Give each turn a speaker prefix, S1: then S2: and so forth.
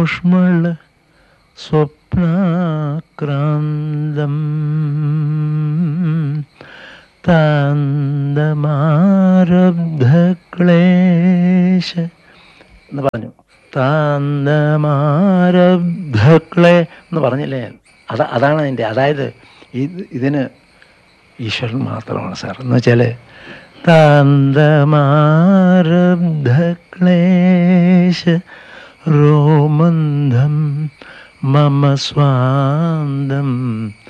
S1: ഊഷ്മള സ്വപ്നാക്രാന്തം താന്തമാരബ്ധക്ലേശ എന്ന് പറഞ്ഞു താന്തമാരബ്ധക്ലേ എന്ന് പറഞ്ഞില്ലേ ഞാൻ അതാ അതാണ് അതിൻ്റെ അതായത് ഇത് ഇതിന് ഈശ്വരൻ മാത്രമാണ് സാർ എന്ന് വെച്ചാൽ താന്തമാരബ്ധക്ലേശ രോമന്ധം മമ സ്വാന്തം